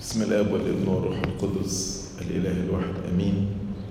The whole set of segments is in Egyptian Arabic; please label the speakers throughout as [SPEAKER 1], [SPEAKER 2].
[SPEAKER 1] بسم الاب والابن والروح القدس الاله الواحد امين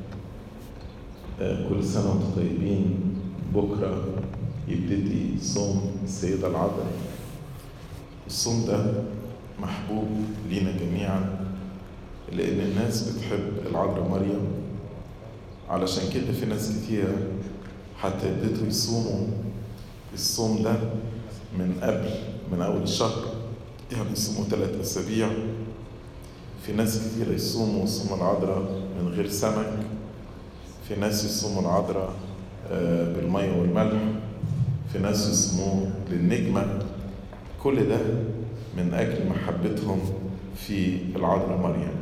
[SPEAKER 1] آه، كل سنه وانتم طيبين بكره يبتدي صوم السيده العذراء الصوم ده محبوب لينا جميعا لان الناس بتحب العذراء مريم علشان كده في ناس كتيرة حتى يبتدوا يصوموا الصوم ده من قبل من أول الشهر يعني يصوموا ثلاث أسابيع في ناس كتيرة يصوموا صوم العذراء من غير سمك في ناس يصوموا العذراء آه، بالمية والملح في ناس يصوموه للنجمة كل ده من أجل محبتهم في العذراء مريم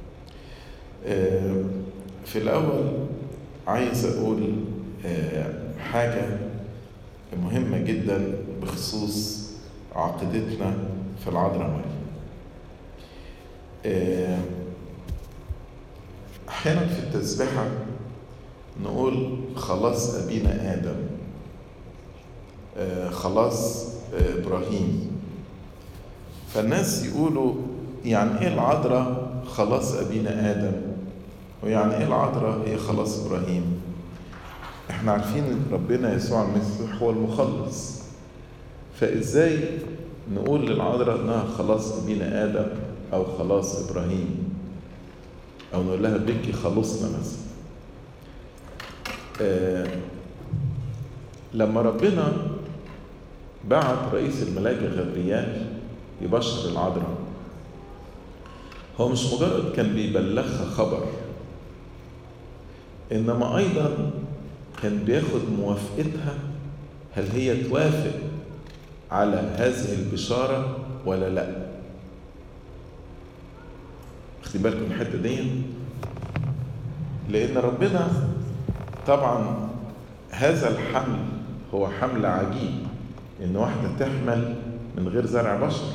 [SPEAKER 1] آه، في الأول عايز أقول آه، حاجة مهمة جدا بخصوص عقيدتنا في العذراء مريم آه، أحيانا في التسبيحة نقول خلاص أبينا آدم آه، خلاص آه، إبراهيم فالناس يقولوا يعني إيه العذراء خلاص أبينا آدم ويعني إيه العذراء هي خلاص إبراهيم احنا عارفين ان ربنا يسوع المسيح هو المخلص فازاي نقول للعذراء انها خلاص ابينا ادم او خلاص ابراهيم او نقول لها بكي خلصنا مثلا آه لما ربنا بعت رئيس الملائكه غبريال يبشر العذراء هو مش مجرد كان بيبلغها خبر انما ايضا كان بياخد موافقتها هل هي توافق على هذه البشارة ولا لا خدي بالكم من الحتة دي لأن ربنا طبعا هذا الحمل هو حمل عجيب إن واحدة تحمل من غير زرع بشر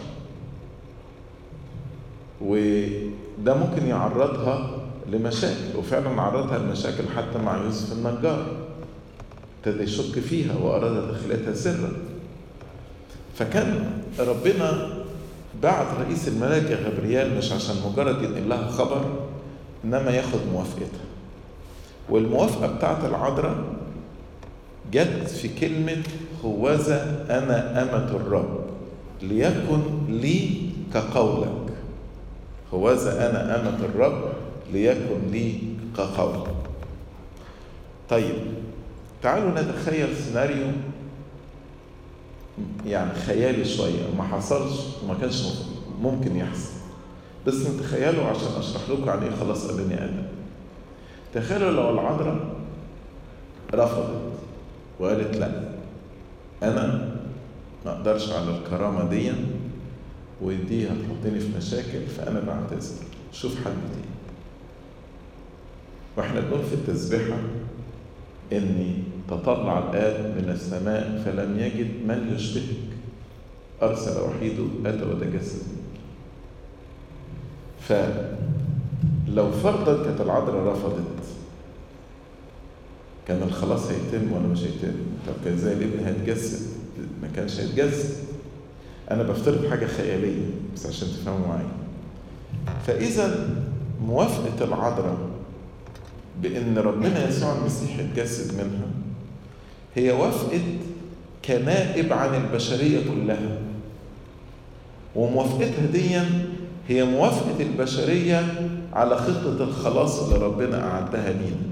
[SPEAKER 1] وده ممكن يعرضها لمشاكل وفعلا عرضها لمشاكل حتى مع يوسف النجار ابتدى يشك فيها وأراد دخلتها سرا فكان ربنا بعت رئيس الملائكة غبريال مش عشان مجرد ينقل لها خبر إنما ياخد موافقتها والموافقة بتاعت العذراء جت في كلمة هوذا أنا أمة الرب ليكن لي كقولك هوذا أنا أمة الرب ليكن لي كقولك طيب تعالوا نتخيل سيناريو يعني خيالي شوية ما حصلش وما كانش ممكن يحصل بس نتخيلوا عشان اشرح لكم عن ايه خلاص ابني ادم تخيلوا لو العذراء رفضت وقالت لا انا ما اقدرش على الكرامه دي ودي هتحطني في مشاكل فانا بعتذر شوف حد تاني واحنا بنقول في التسبيحه إني تطلع الآب من السماء فلم يجد من يشبهك أرسل وحيده أتى وتجسد فلو فرضا كانت العذراء رفضت كان الخلاص هيتم ولا مش هيتم طب كان زي الابن هيتجسد ما كانش هيتجسد انا بفترض حاجه خياليه بس عشان تفهموا معايا فاذا موافقه العذراء بأن ربنا يسوع المسيح اتجسد منها هي وافقت كنائب عن البشرية كلها وموافقتها دي هي موافقة البشرية على خطة الخلاص اللي ربنا أعدها لينا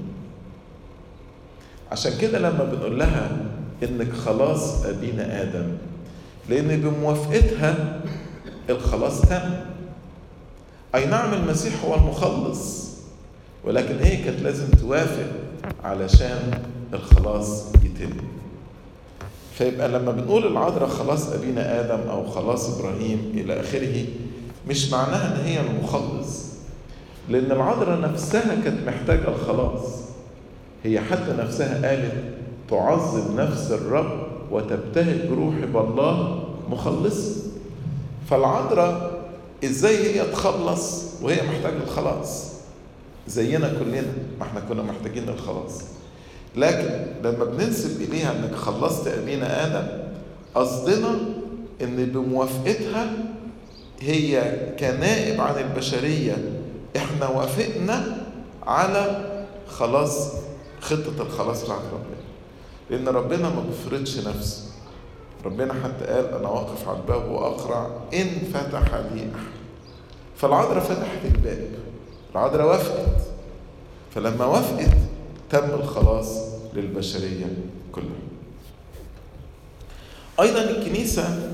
[SPEAKER 1] عشان كده لما بنقول لها إنك خلاص أبينا آدم لأن بموافقتها الخلاص تم أي نعم المسيح هو المخلص ولكن هي كانت لازم توافق علشان الخلاص يتم فيبقى لما بنقول العذراء خلاص أبينا آدم أو خلاص إبراهيم إلى آخره مش معناها إن هي المخلص لأن العذراء نفسها كانت محتاجة الخلاص هي حتى نفسها قالت تعظم نفس الرب وتبتهج روحي بالله مخلصا فالعذراء ازاي هي تخلص وهي محتاجة الخلاص زينا كلنا ما احنا كنا محتاجين الخلاص لكن لما بننسب اليها انك خلصت ابينا ادم قصدنا ان بموافقتها هي كنائب عن البشرية احنا وافقنا على خلاص خطة الخلاص بتاعت ربنا لأن ربنا ما بيفرضش نفسه ربنا حتى قال أنا واقف على الباب وأقرع إن فتح لي أحد فالعذراء فتحت الباب العذراء وافقت فلما وافقت تم الخلاص للبشرية كلها أيضا الكنيسة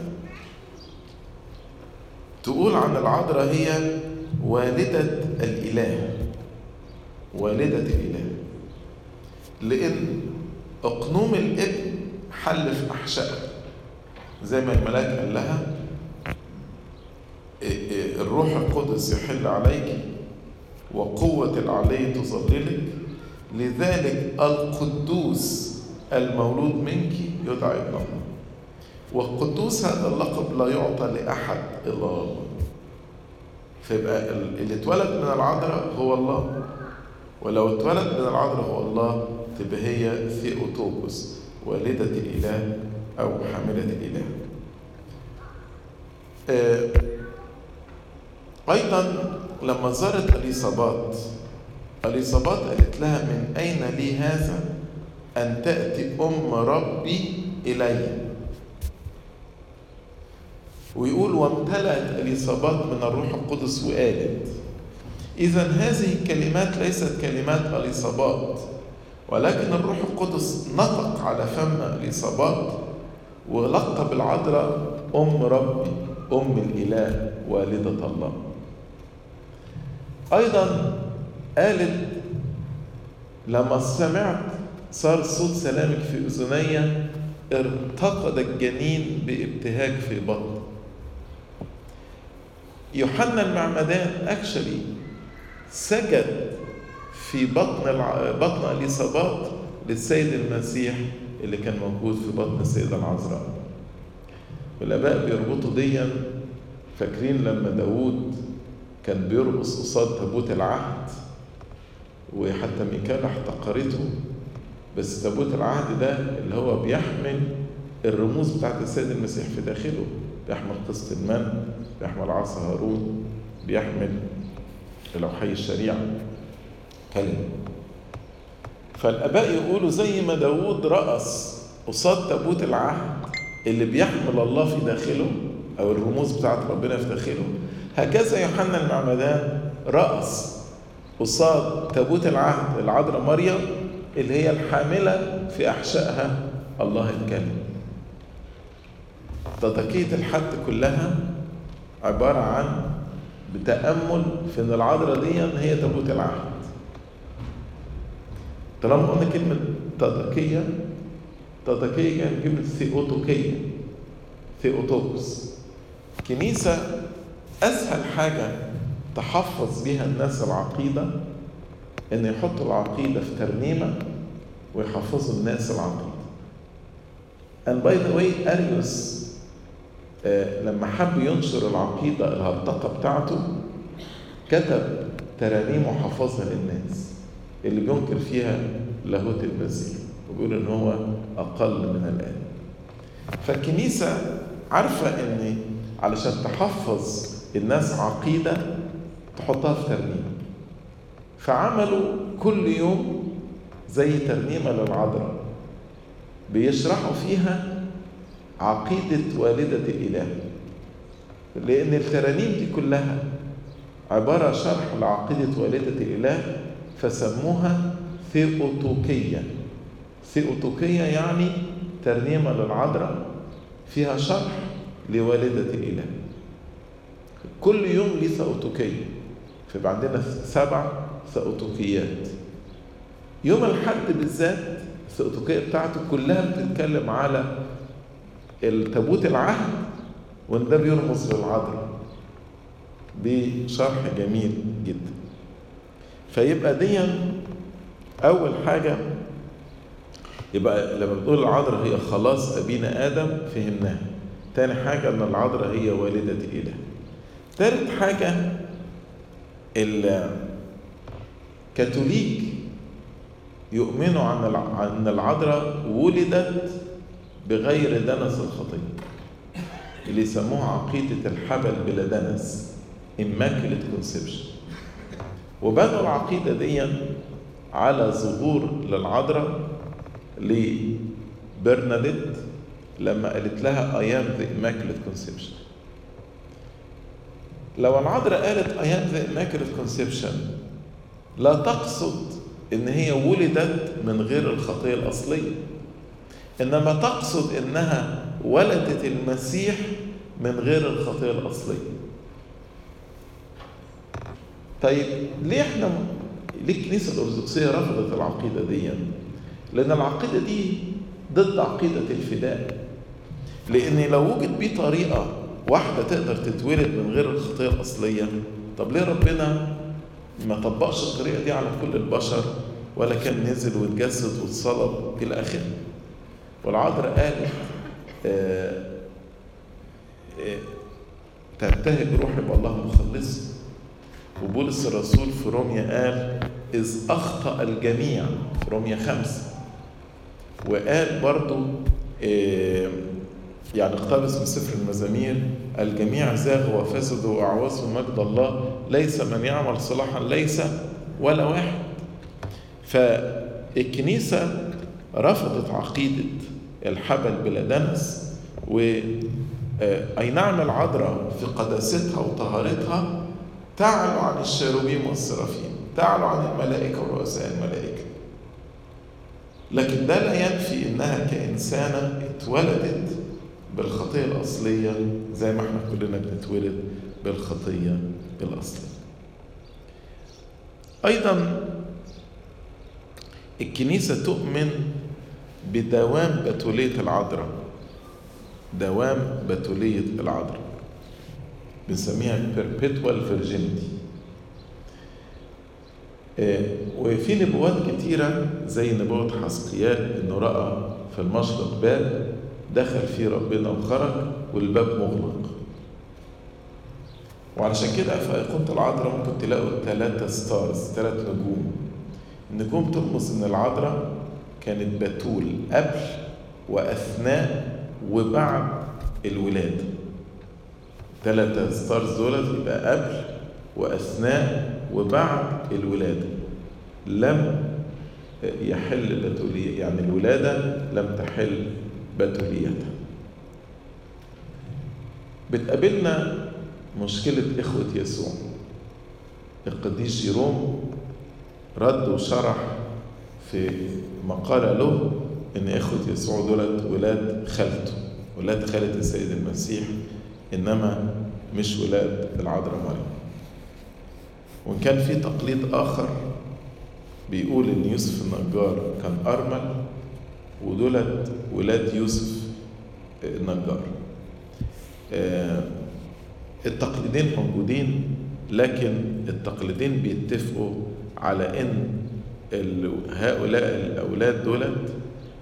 [SPEAKER 1] تقول عن العذراء هي والدة الإله والدة الإله لأن أقنوم الابن حل في أحشائها زي ما الملاك قال لها الروح القدس يحل عليك وقوة العلي تظللك لذلك القدوس المولود منك يدعى ابن الله والقدوس هذا اللقب لا يعطى لأحد إلا الله فيبقى اللي اتولد من العذراء هو الله ولو اتولد من العذراء هو الله تبقى هي ثيوتوكوس والدة الإله أو حاملة الإله أيضا لما زارت أليصابات أليصابات قالت لها من أين لي هذا أن تأتي أم ربي إلي ويقول وامتلأت أليصابات من الروح القدس وقالت إذا هذه الكلمات ليست كلمات أليصابات ولكن الروح القدس نطق على فم أليصابات ولقب العذراء أم ربي أم الإله والدة الله أيضا قالت لما سمعت صار صوت سلامك في أذني ارتقد الجنين بابتهاج في بطن يوحنا المعمدان اكشلي سجد في بطن الع... بطن اليصابات للسيد المسيح اللي كان موجود في بطن السيدة العذراء والآباء بيربطوا ديا فاكرين لما داوود كان بيرقص قصاد تابوت العهد وحتى ميكال احتقرته بس تابوت العهد ده اللي هو بيحمل الرموز بتاعت السيد المسيح في داخله بيحمل قسط المن بيحمل عصا هارون بيحمل لوحي الشريعة كلمة فالآباء يقولوا زي ما داود رقص قصاد تابوت العهد اللي بيحمل الله في داخله أو الرموز بتاعت ربنا في داخله هكذا يوحنا المعمدان رقص قصاد تابوت العهد العذراء مريم اللي هي الحاملة في أحشائها الله الكلمة تضكية الحد كلها عبارة عن بتأمل في أن العذراء دي هي تابوت العهد طالما قلنا كلمة تضكية تضكية يعني كلمة ثيوتوكية ثيوتوكس كنيسة أسهل حاجة تحفظ بها الناس العقيدة إن يحطوا العقيدة في ترنيمة ويحفظوا الناس العقيدة. And by the way أريوس آه لما حب ينشر العقيدة الهرطقة بتاعته كتب ترانيم وحفظها للناس اللي بينكر فيها لاهوت المسيح وبيقول إن هو أقل من الآن. فالكنيسة عارفة إن علشان تحفظ الناس عقيدة تحطها في ترنيمة فعملوا كل يوم زي ترنيمة للعذراء بيشرحوا فيها عقيدة والدة الإله لأن الترانيم دي كلها عبارة شرح لعقيدة والدة الإله فسموها ثيوتوكية ثيوتوكية يعني ترنيمة للعذراء فيها شرح لوالدة الإله كل يوم ليه ثأوتوكية فيبقى عندنا سبع ثأوتوكيات يوم الحد بالذات الثأوتوكية بتاعته كلها بتتكلم على التابوت العهد وان ده بيرمز للعذراء بشرح جميل جدا فيبقى دي اول حاجه يبقى لما بنقول العذراء هي خلاص ابينا ادم فهمناها تاني حاجه ان العذراء هي والده الاله تالت حاجه الكاثوليك يؤمنوا عن ان العذراء ولدت بغير دنس الخطيه اللي يسموها عقيدة الحبل بلا دنس Immaculate Conception وبنوا العقيدة دي على ظهور للعذراء لبرناديت لما قالت لها I am the Immaculate Conception لو العذراء قالت I am the Immaculate Conception لا تقصد ان هي ولدت من غير الخطيه الاصليه انما تقصد انها ولدت المسيح من غير الخطيه الاصليه طيب ليه احنا ليه الكنيسه الارثوذكسيه رفضت العقيده دي لان العقيده دي ضد عقيده الفداء لان لو وجد بيه طريقه واحده تقدر تتولد من غير الخطيه الاصليه طب ليه ربنا ما طبقش الطريقة دي على كل البشر ولا كان نزل واتجسد واتصلب إلى آخره والعذراء قالت آه آه تبتهج روحي بالله مخلص وبولس الرسول في روميا قال إذ أخطأ الجميع في روميا خمسة وقال برضو آه يعني اقتبس من سفر المزامير الجميع زاغوا وفسدوا وأعوزوا مجد الله ليس من يعمل صلاحا ليس ولا واحد فالكنيسة رفضت عقيدة الحبل بلا دنس و أي نعم العذراء في قداستها وطهارتها تعلو عن الشيروبيم والسرافيم تعلو عن الملائكة ورؤساء الملائكة لكن ده لا ينفي انها كإنسانة اتولدت بالخطية الأصلية زي ما احنا كلنا بنتولد بالخطية الأصلية أيضا الكنيسة تؤمن بدوام بتولية العذراء دوام بتولية العذراء بنسميها perpetual virginity وفي نبوات كتيرة زي نبوة حسقيال إنه رأى في المشرق باب دخل فيه ربنا وخرج والباب مغلق وعلشان كده في أيقونة العذراء ممكن تلاقوا ثلاثة ستارز ثلاث نجوم النجوم ترمز إن العذراء كانت بتول قبل وأثناء وبعد الولادة ثلاثة ستارز دولت يبقى قبل وأثناء وبعد الولادة لم يحل بتولية يعني الولادة لم تحل بتوليتها بتقابلنا مشكلة إخوة يسوع القديس جيروم رد وشرح في مقالة له إن إخوة يسوع دولت ولاد خالته ولاد خالة السيد المسيح إنما مش ولاد العذراء مريم وإن كان في تقليد آخر بيقول إن يوسف النجار كان أرمل ودولت ولاد يوسف النجار التقليدين موجودين لكن التقليدين بيتفقوا على ان هؤلاء الاولاد دولت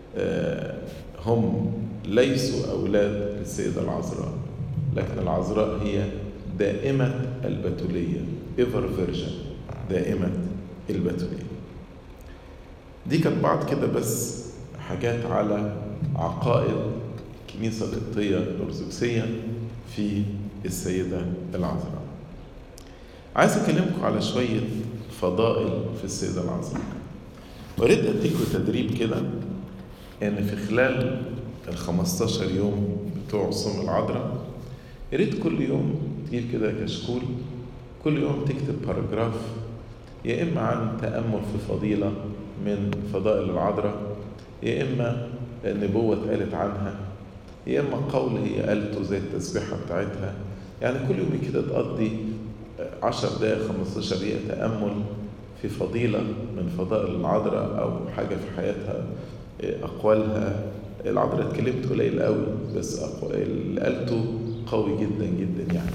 [SPEAKER 1] هم ليسوا اولاد السيده العذراء لكن العذراء هي دائمه البتوليه ايفر فيرجن دائمه البتوليه دي كانت بعض كده بس حاجات على عقائد الكنيسه القبطيه الارثوذكسيه في السيده العذراء عايز اكلمكم على شويه فضائل في السيده العذراء واريد اديكم تدريب كده ان في خلال ال 15 يوم بتوع صوم العذراء يا ريت كل يوم تجيب كده كشكول كل يوم تكتب باراجراف يا اما عن تامل في فضيله من فضائل العذراء يا اما نبوه اتقالت عنها يا اما قول هي قالته زي التسبيحه بتاعتها يعني كل يوم كده تقضي 10 دقائق 15 دقيقه تامل في فضيله من فضائل العذراء او حاجه في حياتها اقوالها العذراء اتكلمت قليل قوي بس اللي قالته قوي جدا جدا يعني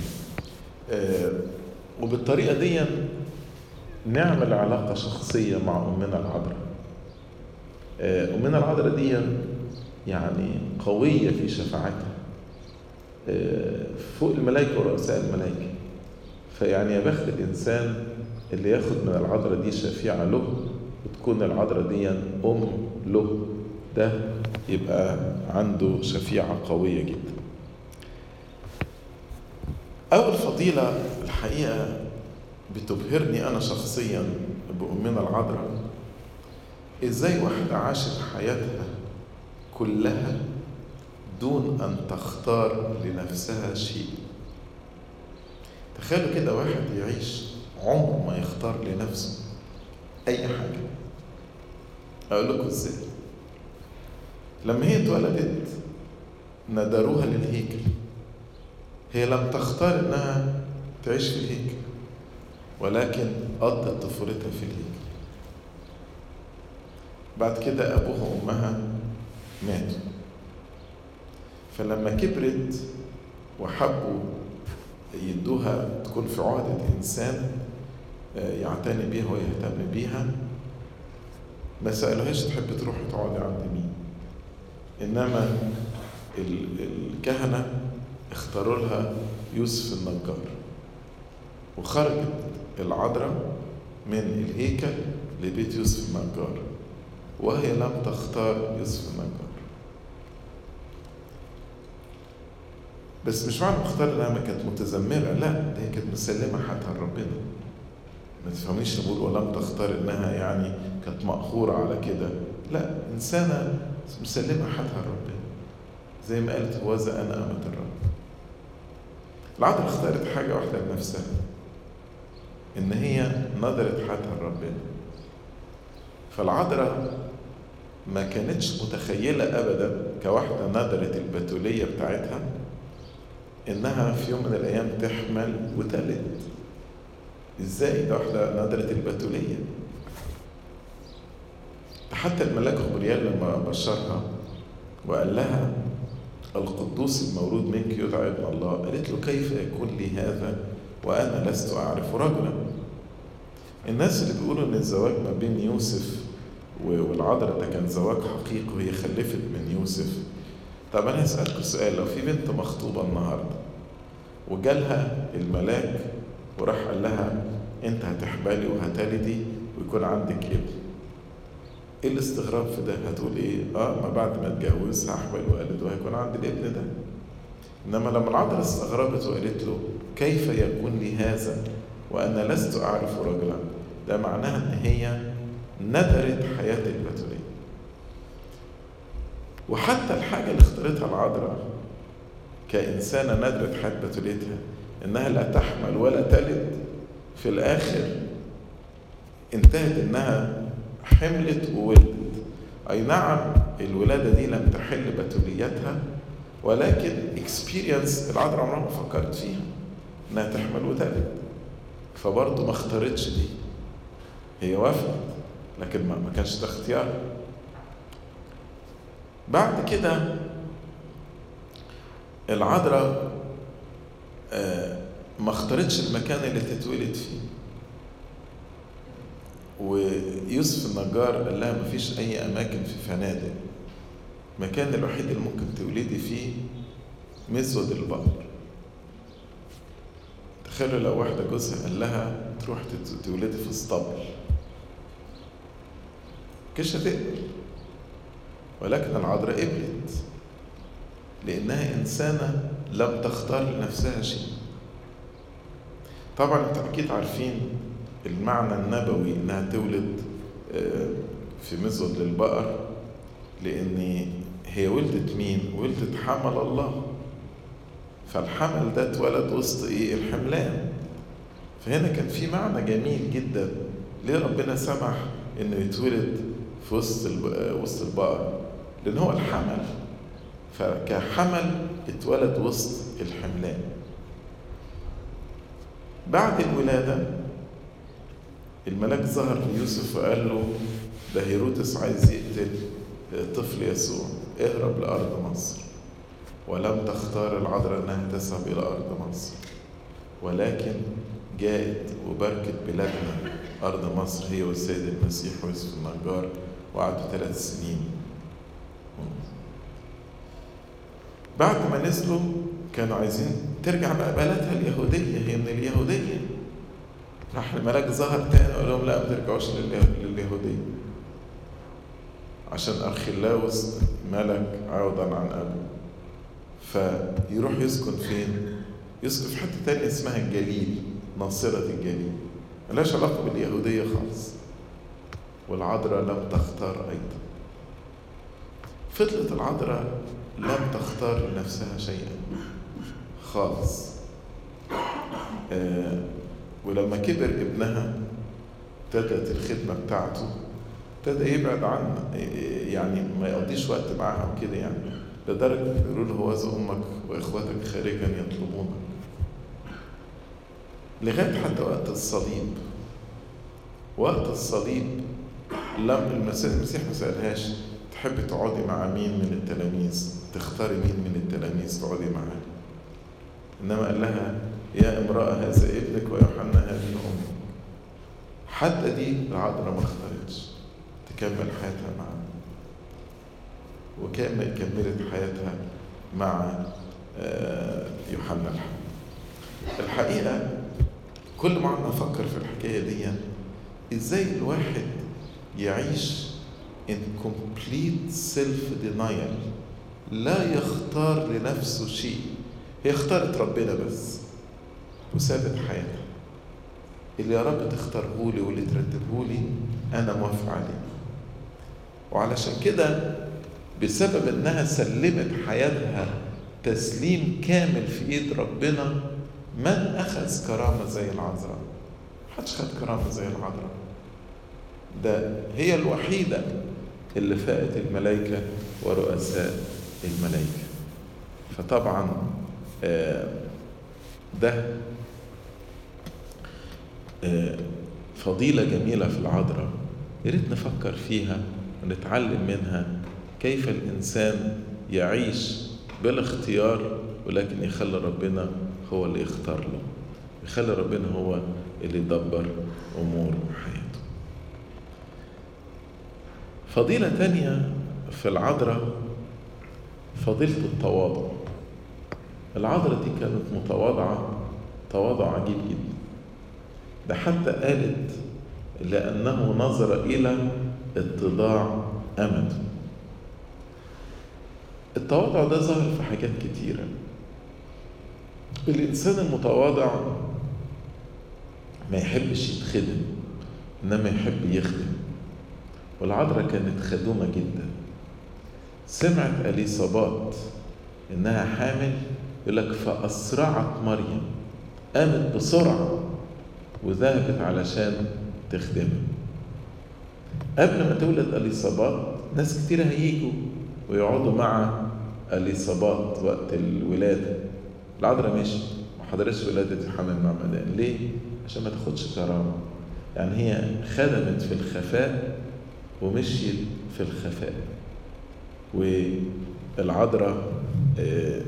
[SPEAKER 1] وبالطريقه دي نعمل علاقه شخصيه مع امنا العذراء امنا العذراء دي يعني قويه في شفاعتها فوق الملائكه ورؤساء الملائكه فيعني يا بخت الانسان اللي ياخد من العذراء دي شفيعه له وتكون العذراء دي ام له ده يبقى عنده شفيعه قويه جدا أول فضيلة الحقيقة بتبهرني أنا شخصيا بأمنا العذراء إزاي واحدة عاشت حياتها كلها دون أن تختار لنفسها شيء تخيلوا كده واحد يعيش عمره ما يختار لنفسه أي حاجة أقول لكم إزاي لما هي اتولدت ندروها للهيكل هي لم تختار إنها تعيش في الهيكل ولكن قضت طفولتها في الهيكل بعد كده أبوها وأمها ماتوا فلما كبرت وحبوا يدوها تكون في عهدة إنسان يعتني بيها ويهتم بيها ما سألوهاش تحب تروح تقعدي عند مين إنما الكهنة اختاروا لها يوسف النجار وخرجت العذراء من الهيكل لبيت يوسف النجار وهي لم تختار يوسف النجار بس مش معنى مختار انها ما كانت متذمره لا ده هي كانت مسلمه حياتها لربنا ما تفهميش نقول ولم تختار انها يعني كانت مقهوره على كده لا انسانه مسلمه حياتها لربنا زي ما قالت هوذا انا امه الرب العذراء اختارت حاجه واحده لنفسها ان هي نظرت حياتها لربنا فالعذراء ما كانتش متخيله ابدا كواحده نظرت البتوليه بتاعتها انها في يوم من الايام تحمل وتلد ازاي ده واحده نادره البتوليه حتى الملاك غبريال لما بشرها وقال لها القدوس المولود منك يدعى ابن الله قالت له كيف يكون لي هذا وانا لست اعرف رجلا الناس اللي بيقولوا ان الزواج ما بين يوسف والعذراء ده كان زواج حقيقي وهي خلفت من يوسف طب انا هسألكوا سؤال لو في بنت مخطوبة النهاردة وجالها الملاك وراح قال لها انت هتحبلي وهتلدي ويكون عندك ابن ايه الاستغراب في ده هتقول ايه اه ما بعد ما اتجوز هحبل والد وهيكون عندي الابن ده انما لما العذراء استغربت وقالت له كيف يكون لي هذا وانا لست اعرف رجلا ده معناها ان هي ندرت حياه البتوليه وحتى الحاجة اللي اختارتها العذراء كإنسانة ندرت حياة بتوليتها إنها لا تحمل ولا تلد في الآخر انتهت إنها حملت وولدت أي نعم الولادة دي لم تحل بتوليتها ولكن اكسبيرينس العذراء عمرها ما فكرت فيها إنها تحمل وتلد فبرضه ما اختارتش دي هي وافقت لكن ما كانش ده اختيارها بعد كده العذراء ما اختارتش المكان اللي تتولد فيه ويوسف النجار قال لها ما فيش اي اماكن في فنادق المكان الوحيد اللي ممكن تولدي فيه مزود البقر تخيلوا لو واحدة جوزها قال لها تروح تولدي في اسطبل كش هتقبل ولكن العذراء قبلت لأنها إنسانة لم تختار لنفسها شيء طبعا انتوا أكيد عارفين المعنى النبوي إنها تولد في مزود للبقر لأن هي ولدت مين؟ ولدت حمل الله فالحمل ده اتولد وسط ايه؟ الحملان فهنا كان في معنى جميل جدا ليه ربنا سمح انه يتولد في وسط وسط البقر لأن هو الحمل فكحمل اتولد وسط الحملان بعد الولادة الملاك ظهر ليوسف وقال له ده هيرودس عايز يقتل طفل يسوع اهرب لأرض مصر ولم تختار العذراء أنها تذهب إلى أرض مصر ولكن جاءت وباركت بلادنا أرض مصر هي والسيد المسيح ويوسف النجار وقعدوا ثلاث سنين بعد ما نزلوا كانوا عايزين ترجع بقى بلدها اليهودية هي من اليهودية راح الملاك ظهر تاني وقال لهم لا ما ترجعوش لليهودية عشان أرخلاوس ملك عوضا عن أبوه فيروح يسكن فين؟ يسكن في حتة تانية اسمها الجليل ناصرة الجليل ملهاش علاقة باليهودية خالص والعذراء لم تختار أيضا فضلت العذراء لم تختار لنفسها شيئا خالص آه ولما كبر ابنها ابتدت الخدمة بتاعته ابتدى يبعد عنها يعني ما يقضيش وقت معاها وكده يعني لدرجة يقولوا له هو أمك وإخوتك خارجا يطلبونك لغاية حتى وقت الصليب وقت الصليب لم المسيح المسيح ما سألهاش تحب تقعدي مع مين من التلاميذ تختاري مين من التلاميذ تقعدي معاه إنما قال لها يا امرأة هذا ابنك ويوحنا هذه أمك حتى دي العذراء ما اختارتش تكمل حياتها معاه وكمل كملت حياتها مع يوحنا الحبيب الحقيقة كل ما عم أفكر في الحكاية دي إزاي الواحد يعيش in complete self denial لا يختار لنفسه شيء هي اختارت ربنا بس وسابت حياتها اللي يا رب تختاره لي واللي ترتبه لي أنا موافق عليه وعلشان كده بسبب انها سلمت حياتها تسليم كامل في ايد ربنا من اخذ كرامه زي العذراء محدش خد كرامه زي العذراء ده هي الوحيده اللي فاقت الملائكه ورؤساء الملائكه فطبعا ده فضيله جميله في العذراء يا ريت نفكر فيها ونتعلم منها كيف الإنسان يعيش بالاختيار ولكن يخلي ربنا هو اللي يختار له يخلي ربنا هو اللي يدبر أمور حياته فضيلة تانية في العذراء فضيلة التواضع العذراء دي كانت متواضعة تواضع عجيب جدا ده حتى قالت لأنه نظر إلى اتضاع أمد التواضع ده ظهر في حاجات كتيرة الإنسان المتواضع ما يحبش يتخدم إنما يحب يخدم والعذراء كانت خدومة جدا سمعت أليصابات إنها حامل يقول لك فأسرعت مريم قامت بسرعة وذهبت علشان تخدمها قبل ما تولد اليصابات ناس كتير هيجوا ويقعدوا مع اليصابات وقت الولاده العذراء مشي ما حضرتش ولاده يوحنا المعمدان ليه؟ عشان ما تاخدش كرامه يعني هي خدمت في الخفاء ومشيت في الخفاء والعذراء اه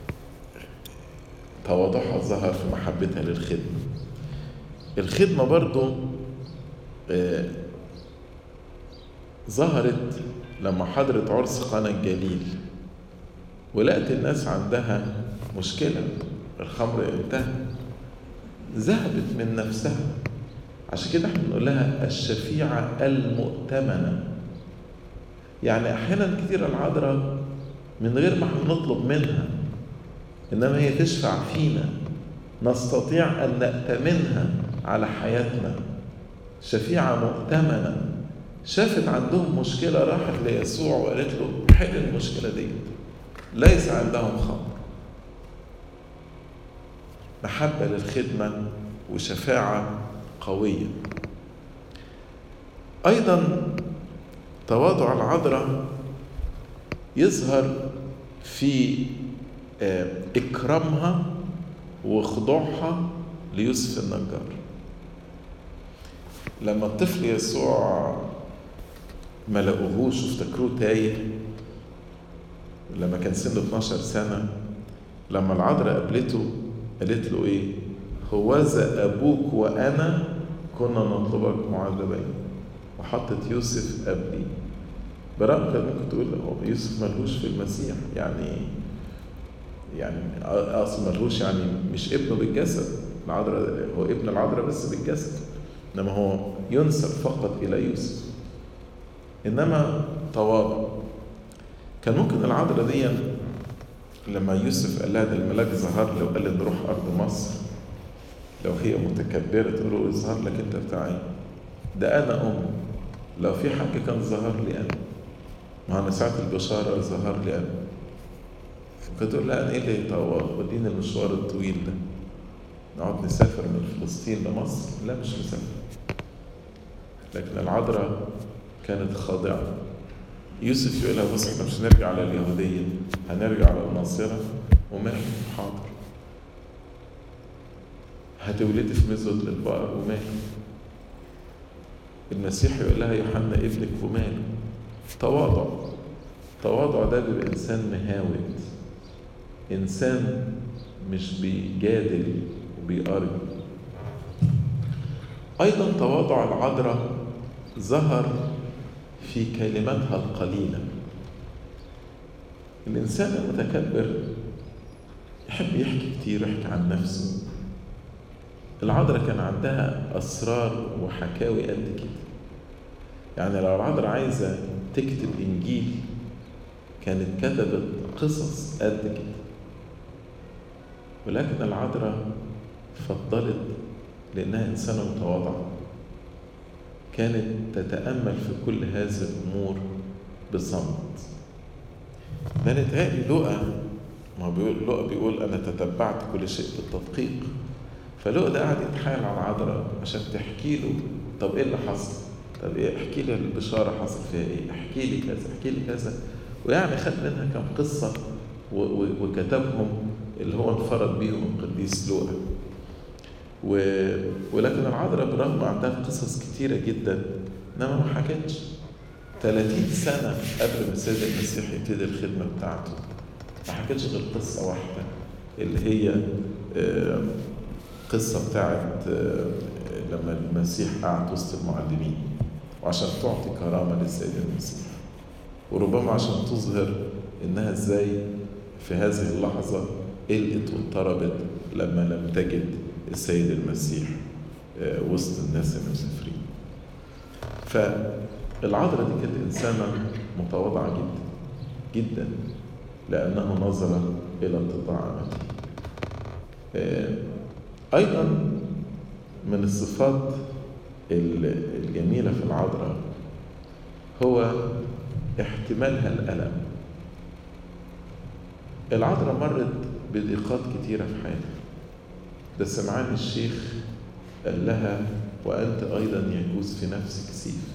[SPEAKER 1] تواضعها ظهر في محبتها للخدمه الخدمه برضو اه ظهرت لما حضرت عرس قنا الجليل ولقت الناس عندها مشكلة الخمر انتهى ذهبت من نفسها عشان كده احنا بنقول لها الشفيعة المؤتمنة يعني أحيانا كتير العذراء من غير ما احنا نطلب منها إنما هي تشفع فينا نستطيع أن نأتمنها على حياتنا شفيعة مؤتمنة شافت عندهم مشكلة راحت ليسوع وقالت له حل المشكلة دي ليس عندهم خمر محبة للخدمة وشفاعة قوية أيضا تواضع العذراء يظهر في إكرامها وخضوعها ليوسف النجار لما الطفل يسوع ما لقوهوش وافتكروه تايه لما كان سنه 12 سنة لما العذراء قابلته قالت له ايه هوذا ابوك وانا كنا نطلبك معذبين وحطت يوسف قبلي برغم كان ممكن تقول هو يوسف ملهوش في المسيح يعني يعني اصلا ملهوش يعني مش ابنه بالجسد العذراء هو ابن العذراء بس بالجسد انما هو ينسب فقط الى يوسف انما تواضع كان ممكن العذراء دي لما يوسف قال لها ده الملاك ظهر لي وقال لي نروح ارض مصر لو هي متكبره تقول له يظهر لك انت بتاع ايه؟ ده انا ام لو في حاجه كان ظهر لي انا ما انا ساعه البشاره ظهر لي انا فكنت تقول لها انا ايه اللي طوال وديني المشوار الطويل ده نقعد نسافر من فلسطين لمصر لا مش مسافر لكن العذراء كانت خاضعة يوسف يقول لها بص احنا مش هنرجع على اليهودية هنرجع على الناصرة ومال حاضر هتولدي في مزود للبقر ومال المسيح يقول لها يوحنا ابنك وماله تواضع تواضع ده بيبقى انسان مهاود انسان مش بيجادل وبيقارن ايضا تواضع العذراء ظهر في كلماتها القليله الانسان المتكبر يحب يحكي كتير يحكي عن نفسه العذراء كان عندها اسرار وحكاوي قد كده يعني لو العذراء عايزه تكتب انجيل كانت كتبت قصص قد كده ولكن العذراء فضلت لأنها إنسانة متواضعة كانت تتأمل في كل هذه الأمور بصمت ده نتهيألي لقى ما بيقول لقى بيقول أنا تتبعت كل شيء بالتدقيق فلقى ده قاعد يتحايل على العذراء عشان تحكي له طب إيه اللي حصل؟ طب إيه احكي لي البشارة حصل فيها إيه؟ احكي لي كذا احكي لي كذا ويعني خد منها كم قصة وكتبهم اللي هو انفرد بيهم القديس لوقا و... ولكن العذراء برغم عندها قصص كتيرة جدا إنما ما حكتش 30 سنة قبل ما السيد المسيح يبتدي الخدمة بتاعته ما حكتش غير قصة واحدة اللي هي قصة بتاعت لما المسيح قعد وسط المعلمين وعشان تعطي كرامة للسيد المسيح وربما عشان تظهر إنها إزاي في هذه اللحظة قلقت واضطربت لما لم تجد السيد المسيح وسط الناس المسافرين فالعذراء دي كانت إنسانة متواضعة جدا جدا لأنه نظر إلى اتضاع أمته أيضا من الصفات الجميلة في العذراء هو احتمالها الألم العذراء مرت بضيقات كتيرة في حياتها ده سمعان الشيخ قال لها وأنت أيضا يجوز في نفسك سيف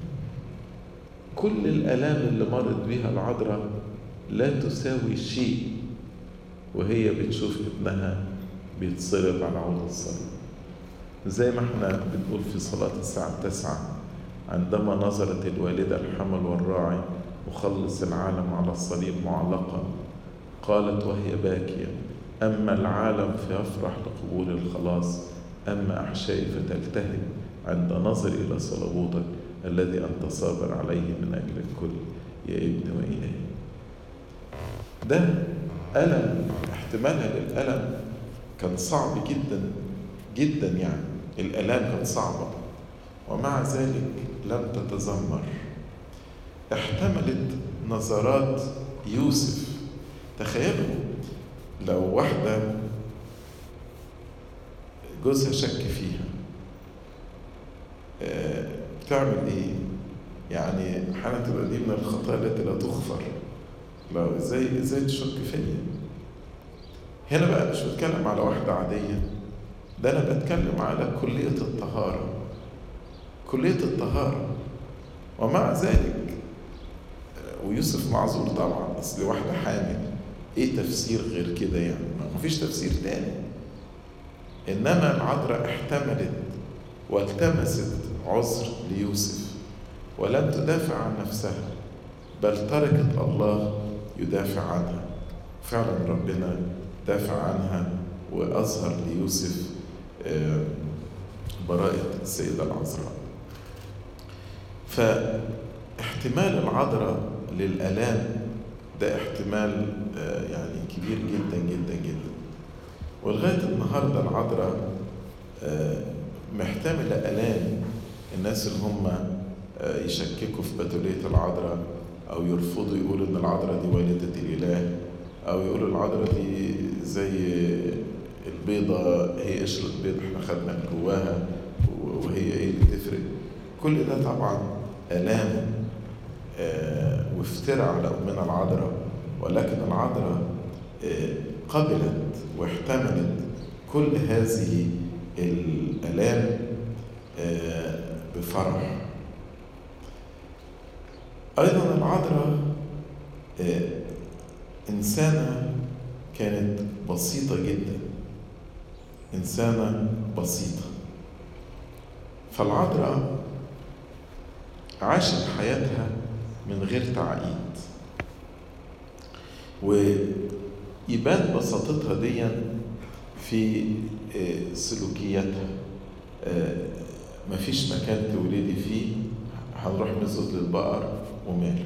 [SPEAKER 1] كل الآلام اللي مرت بها العذراء لا تساوي شيء وهي بتشوف ابنها بيتصلب على عود الصليب زي ما احنا بنقول في صلاة الساعة التاسعة عندما نظرت الوالدة الحمل والراعي مخلص العالم على الصليب معلقا قالت وهي باكية أما العالم فيفرح لقبول الخلاص أما أحشائي فتلتهب عند نظر إلى صلبوتك الذي أنت صابر عليه من أجل الكل يا ابن وإلهي ده ألم احتمالها للألم كان صعب جدا جدا يعني الآلام كانت صعبة ومع ذلك لم تتذمر احتملت نظرات يوسف تخيلوا لو واحدة جوزها شك فيها بتعمل ايه؟ يعني احيانا تبقى دي من الخطايا التي لا تغفر لو ازاي ازاي تشك فيا؟ هنا بقى مش بتكلم على واحدة عادية ده أنا بتكلم على كلية الطهارة كلية الطهارة ومع ذلك ويوسف معذور طبعا أصل واحدة حامل إيه تفسير غير كده يعني ما فيش تفسير تاني إنما العذراء احتملت والتمست عذر ليوسف ولم تدافع عن نفسها بل تركت الله يدافع عنها فعلا ربنا دافع عنها وأظهر ليوسف براءة السيدة العذراء فاحتمال العذراء للآلام ده احتمال يعني كبير جدا جدا جدا ولغاية النهاردة العذراء محتملة آلام الناس اللي هم يشككوا في بتولية العذراء أو يرفضوا يقولوا إن العذراء دي والدة الإله او يقولوا العذراء دي زي البيضة هي قشرة بيض احنا خدنا جواها وهي ايه اللي تفرق كل ده طبعا آلام آه وافتراء على أمنا العذراء ولكن العذراء آه قبلت واحتملت كل هذه الآلام آه بفرح أيضا العذراء إنسانة كانت بسيطة جدا إنسانة بسيطة فالعذراء عاشت حياتها من غير تعقيد ويبان بساطتها دي في سلوكياتها مفيش مكان تولدي فيه هنروح نسجد للبقر وماله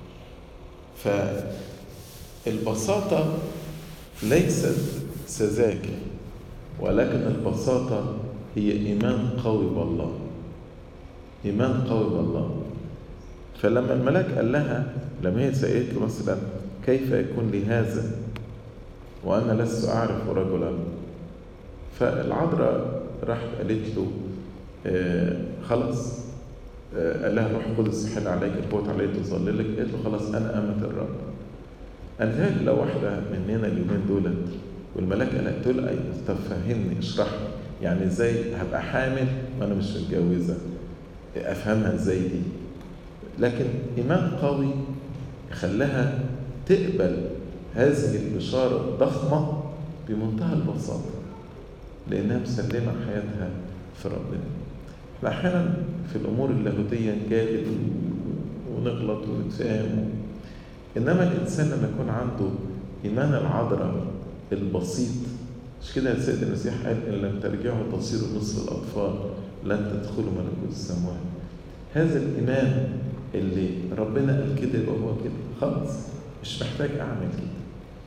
[SPEAKER 1] فالبساطة ليست سذاجة ولكن البساطة هي إيمان قوي بالله إيمان قوي بالله فلما الملاك قال لها لما هي سألت له مثلا كيف يكون لي هذا وأنا لست أعرف رجلا فالعذراء راحت قالت له آه خلاص آه قال لها روح القدس يحل عليك القوة عليك تظللك قالت له خلاص أنا أمة الرب أنا لو واحدة مننا اليومين دول والملاك قال تقول أي طب فهمني اشرح يعني ازاي هبقى حامل وانا مش متجوزه افهمها ازاي دي لكن ايمان قوي خلاها تقبل هذه البشاره الضخمه بمنتهى البساطه لانها مسلمه حياتها في ربنا احنا احيانا في الامور اللاهوتيه نجادل ونغلط ونتفاهم انما الانسان لما يكون عنده ايمان العذراء البسيط مش كده السيد المسيح قال ان لم ترجعوا تصيروا مثل الاطفال لن تدخلوا ملكوت السماوات هذا الايمان اللي ربنا قال كده يبقى هو كده خلاص مش محتاج اعمل كده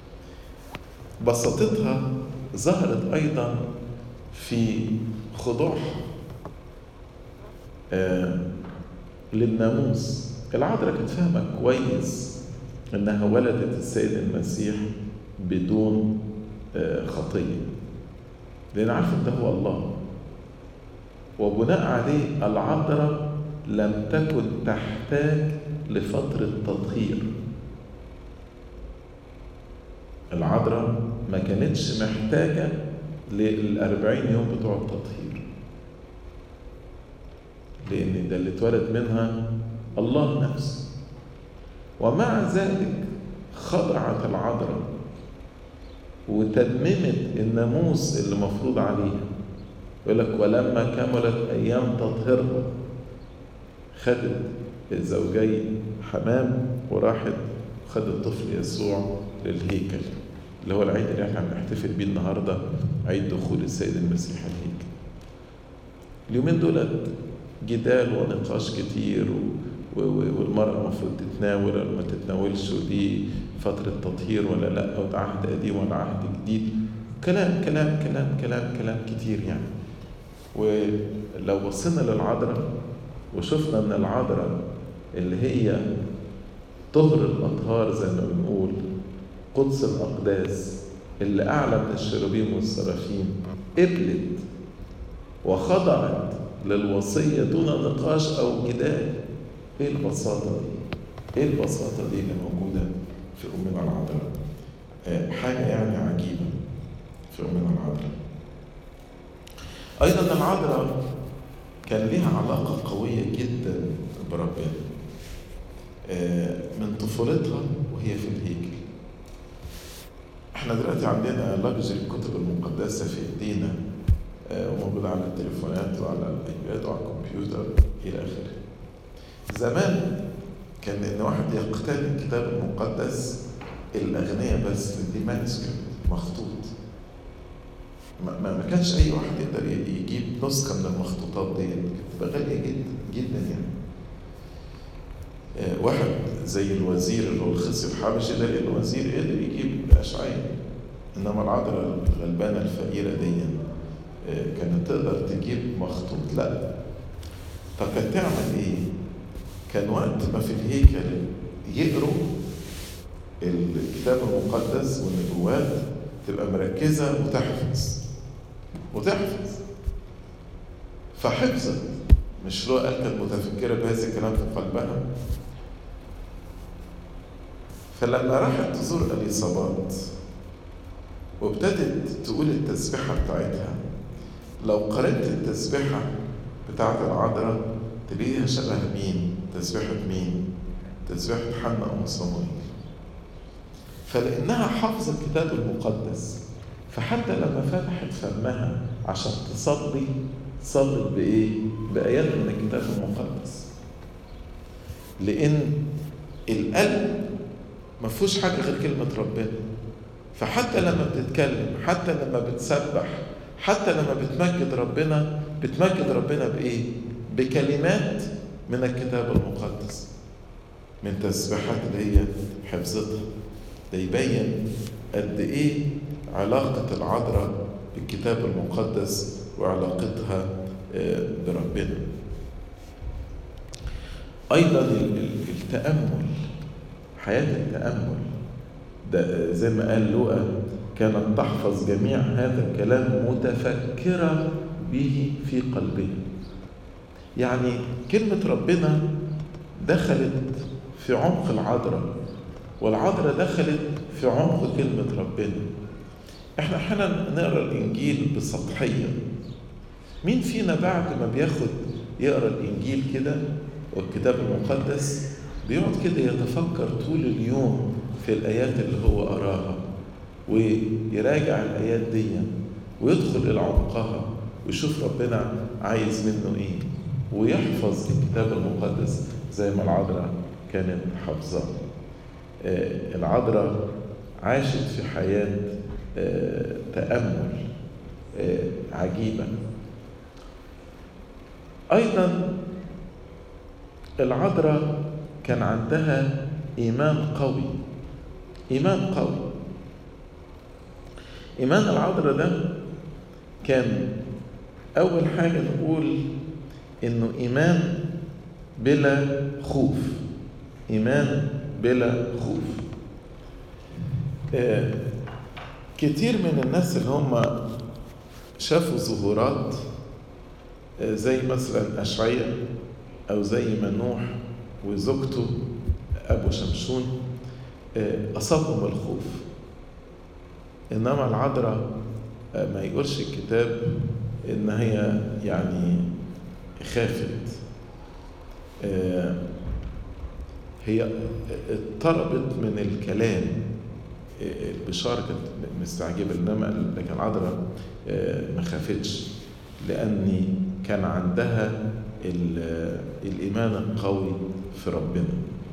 [SPEAKER 1] بساطتها ظهرت ايضا في خضوعها آه للناموس العذراء كانت فاهمه كويس انها ولدت السيد المسيح بدون خطية لأن عارف ده هو الله وبناء عليه العذراء لم تكن تحتاج لفترة تطهير العذراء ما كانتش محتاجة للأربعين يوم بتوع التطهير لأن ده اللي اتولد منها الله نفسه ومع ذلك خضعت العذراء وتممت الناموس اللي مفروض عليها يقول لك ولما كملت ايام تطهيرها خدت الزوجي حمام وراحت خدت طفل يسوع للهيكل اللي هو العيد اللي احنا بنحتفل بيه النهارده عيد دخول السيد المسيح الهيكل اليومين دول جدال ونقاش كتير و... والمرأة المفروض تتناول ولا ما تتناولش ودي فترة تطهير ولا لا وده عهد قديم ولا عهد جديد كلام كلام كلام كلام كلام كتير يعني ولو بصينا للعذراء وشفنا ان العذراء اللي هي طهر الاطهار زي ما بنقول قدس الاقداس اللي اعلى من الشرابيم والسرافيم قبلت وخضعت للوصيه دون نقاش او جدال ايه البساطه دي؟ ايه البساطه دي اللي موجوده في امنا العذراء؟ آه حاجه يعني عجيبه في امنا العذراء. ايضا العذراء كان لها علاقه قويه جدا بربنا. آه من طفولتها وهي في الهيكل. احنا دلوقتي عندنا لاكجري الكتب المقدسه في ايدينا آه وموجوده على التليفونات وعلى الايباد وعلى الكمبيوتر الى اخره. زمان كان ان واحد يقتني الكتاب المقدس الاغنياء بس دي مانسكريبت مخطوط ما, ما كانش اي واحد يقدر يجيب نسخه من المخطوطات دي بتبقى غاليه جدا جدا يعني آه واحد زي الوزير اللي هو الخصي الحبشي ده الوزير قدر يجيب اشعياء انما العذراء الغلبانه الفقيره دي آه كانت تقدر تجيب مخطوط لا طب كانت تعمل ايه؟ كان وقت ما في الهيكل يقروا الكتاب المقدس والنبوات تبقى مركزة وتحفظ وتحفظ فحفظت مش لو قال كانت متفكرة بهذا الكلام في قلبها فلما راحت تزور اليصابات وابتدت تقول التسبيحة بتاعتها لو قرأت التسبيحة بتاعت العذراء تلاقيها شبه مين؟ تسبيحة مين؟ تسبيحة حنا أم صمويل فلأنها حافظة الكتاب المقدس فحتى لما فتحت فمها عشان تصلي صلت بإيه؟ بآيات من الكتاب المقدس لأن القلب ما فيهوش حاجة غير كلمة ربنا فحتى لما بتتكلم حتى لما بتسبح حتى لما بتمجد ربنا بتمجد ربنا بإيه؟ بكلمات من الكتاب المقدس من تسبيحات اللي هي حفظتها ده يبين قد إيه علاقة العذراء بالكتاب المقدس وعلاقتها بربنا أيضا التأمل حياة التأمل ده زي ما قال لوقا كانت تحفظ جميع هذا الكلام متفكرة به في قلبها يعني كلمة ربنا دخلت في عمق العذراء والعذراء دخلت في عمق كلمة ربنا احنا احيانا نقرا الانجيل بسطحيه مين فينا بعد ما بياخد يقرا الانجيل كده والكتاب المقدس بيقعد كده يتفكر طول اليوم في الايات اللي هو قراها ويراجع الايات دي ويدخل الى عمقها ويشوف ربنا عايز منه ايه ويحفظ الكتاب المقدس زي ما العذراء كانت حافظاه العذراء عاشت في حياه تامل عجيبه ايضا العذراء كان عندها ايمان قوي ايمان قوي ايمان العذراء ده كان اول حاجه نقول انه ايمان بلا خوف ايمان بلا خوف آه كتير من الناس اللي هم شافوا ظهورات آه زي مثلا اشعياء او زي منوح وزوجته ابو شمشون آه اصابهم الخوف انما العذراء ما يقولش الكتاب ان هي يعني خافت هي اضطربت من الكلام البشارة كانت مستعجبة إنما لكن العذراء ما خافتش لأن كان عندها الإيمان القوي في ربنا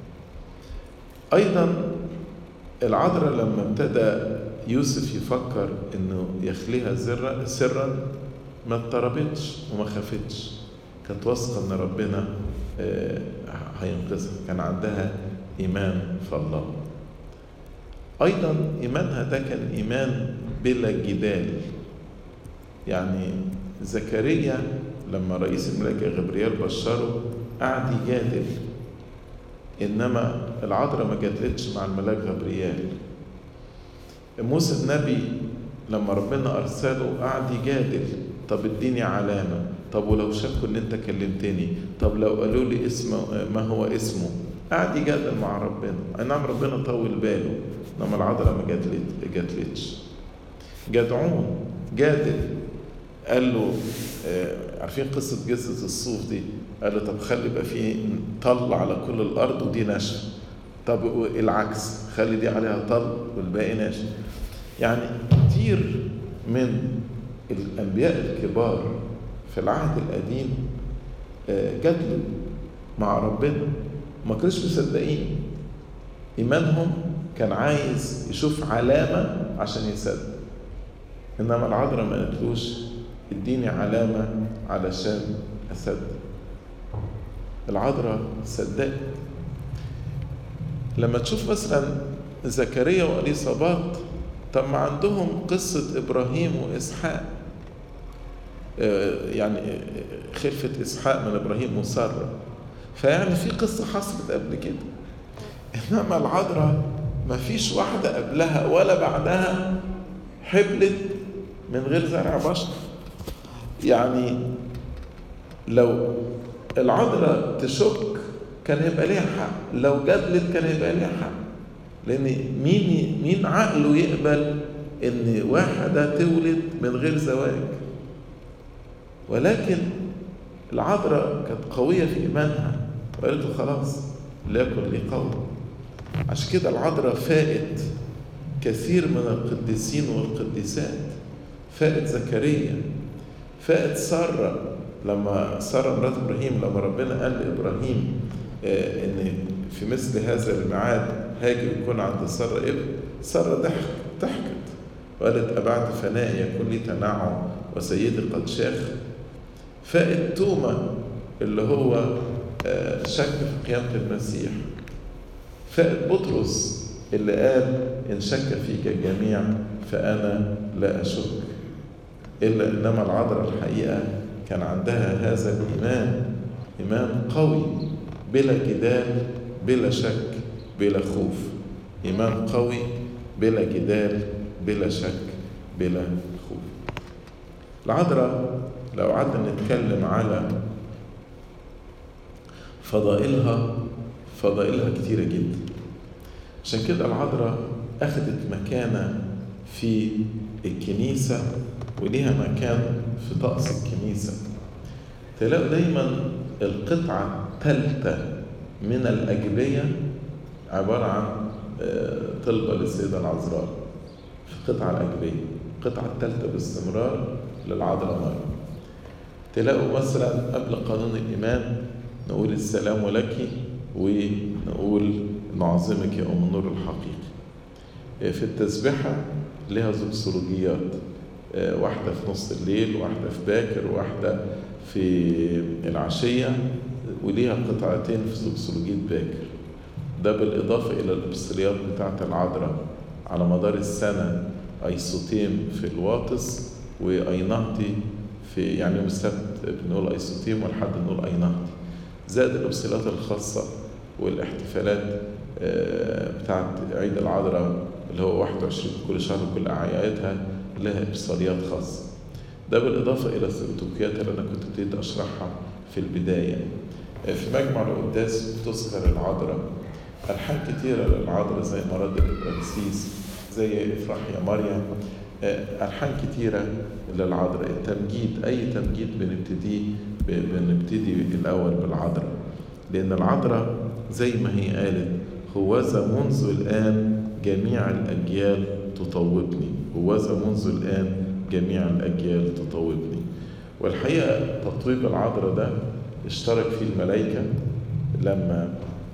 [SPEAKER 1] أيضا العذراء لما ابتدى يوسف يفكر انه يخليها سرا سرا ما اضطربتش وما خافتش كانت واثقه ان ربنا هينقذها كان عندها ايمان في الله ايضا ايمانها ده كان ايمان بلا جدال يعني زكريا لما رئيس الملائكه غبريال بشره قعد يجادل انما العذراء ما جادلتش مع الملاك غبريال موسى النبي لما ربنا ارسله قعد يجادل طب اديني علامه طب ولو شكوا ان انت كلمتني طب لو قالوا لي اسمه ما هو اسمه قعد يجادل مع ربنا اي نعم ربنا طول باله انما العذراء ما جادلت جادلتش جدعون جادل قال له آه عارفين قصة جزة الصوف دي قال له طب خلي يبقى في طل على كل الأرض ودي نشا طب العكس خلي دي عليها طل والباقي ناشف يعني كتير من الأنبياء الكبار في العهد القديم جدلوا مع ربنا ما كانوش مصدقين إيمانهم كان عايز يشوف علامة عشان يصدق إنما العذراء ما قالتلوش اديني علامة علشان أصدق العذراء صدقت لما تشوف مثلا زكريا واليصابات طب ما عندهم قصة إبراهيم وإسحاق يعني خلفة إسحاق من إبراهيم وسارة فيعني في قصة حصلت قبل كده إنما العذراء مفيش واحدة قبلها ولا بعدها حبلت من غير زرع بشر يعني لو العذراء تشك كان يبقى ليها حق لو جدلت كان يبقى ليها حق لان مين مين عقله يقبل ان واحده تولد من غير زواج ولكن العذراء كانت قويه في ايمانها وقالت له خلاص ليكن لي قول عشان كده العذراء فائت كثير من القديسين والقديسات فائت زكريا فائت ساره لما ساره مرات ابراهيم لما ربنا قال لابراهيم ان في مثل هذا الميعاد هاجر يكون عند ساره ابن ساره ضحك ضحكت وقالت أبعد فنائي يكون لي تنعم وسيدي قد شاخ فائت توما اللي هو شك في قيامة المسيح فائت بطرس اللي قال إن شك فيك الجميع فأنا لا أشك إلا إنما العذراء الحقيقة كان عندها هذا الإيمان إيمان قوي بلا جدال بلا شك بلا خوف إيمان قوي بلا جدال بلا شك بلا خوف العذراء لو قعدنا نتكلم على فضائلها فضائلها كتيرة جدا عشان كده العذراء أخذت مكانة في الكنيسة وليها مكان في طقس الكنيسة تلاقوا دايما القطعة الثالثة من الأجبية عبارة عن طلبة للسيدة العذراء في القطعة الأجبية القطعة الثالثة باستمرار للعذراء مريم تلاقوا مثلا قبل قانون الإيمان نقول السلام لك ونقول نعظمك يا أم النور الحقيقي في التسبيحة لها زوكسولوجيات واحدة في نص الليل واحدة في باكر واحدة في العشية وليها قطعتين في زوكسولوجية باكر ده بالإضافة إلى الإبصريات بتاعة العذراء على مدار السنة أيسوتيم في الواطس وأينهتي في يعني يوم السبت بنقول أيسوتيم والحد بنقول أينهتي زائد الإبصريات الخاصة والاحتفالات بتاعة عيد العذراء اللي هو 21 كل شهر كل أعيادها لها إبصاريات خاصة ده بالإضافة إلى الثيوتوكيات اللي أنا كنت ابتديت أشرحها في البداية في مجمع القداس بتذكر العذراء ألحان كتيرة للعذراء زي مراد الإبراكسيس زي افرح يا مريم ألحان كتيرة للعذراء التمجيد أي تمجيد بنبتدي بنبتدي الأول بالعذراء لأن العذراء زي ما هي قالت هوذا منذ الآن جميع الأجيال تطوبني هوذا منذ الآن جميع الأجيال تطوبني والحقيقة تطويب العذراء ده اشترك فيه الملائكة لما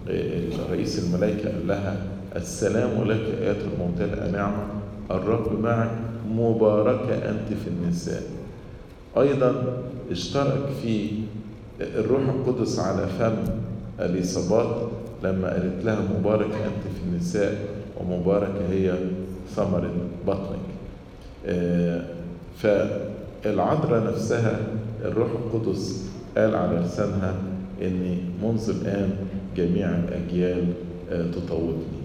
[SPEAKER 1] رئيس الملائكة قال لها السلام لك آيات الممتلئة نعمة الرب معك مباركة أنت في النساء أيضا اشترك في الروح القدس على فم اليصابات لما قالت لها مبارك أنت في النساء ومباركة هي ثمرة بطنك فالعذراء نفسها الروح القدس قال على لسانها إن منذ الآن جميع الأجيال تطوبني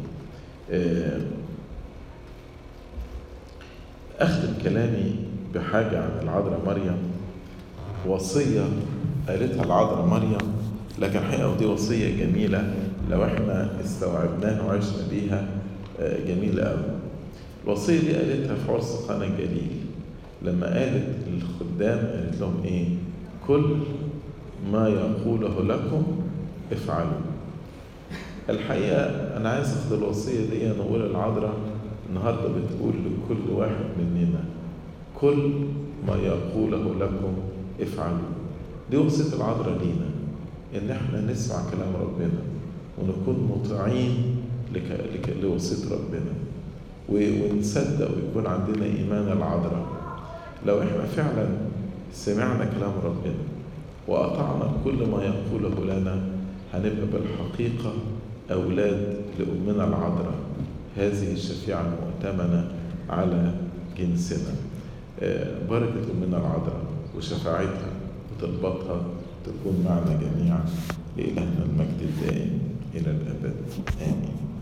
[SPEAKER 1] أختم كلامي بحاجة عن العذراء مريم وصية قالتها العذراء مريم لكن الحقيقة ودي وصية جميلة لو احنا استوعبناها وعشنا بيها جميلة قوي الوصية دي قالتها في عرس قنا الجليل لما قالت للخدام قالت لهم ايه كل ما يقوله لكم افعلوا الحقيقة أنا عايز أخد الوصية دي نقول العذراء النهاردة بتقول لكل واحد مننا كل ما يقوله لكم افعلوا دي وصية العذراء لينا إن إحنا نسمع كلام ربنا ونكون مطيعين لك... لك... لوصية ربنا ونصدق ويكون عندنا إيمان العذراء لو إحنا فعلا سمعنا كلام ربنا وأطعنا كل ما يقوله لنا هنبقى بالحقيقة أولاد لأمنا العذراء هذه الشفيعة المؤتمنة على جنسنا بركة أمنا العذراء وشفاعتها وطلباتها تكون معنا جميعا لإلهنا المجد الدائم إلى الأبد آمين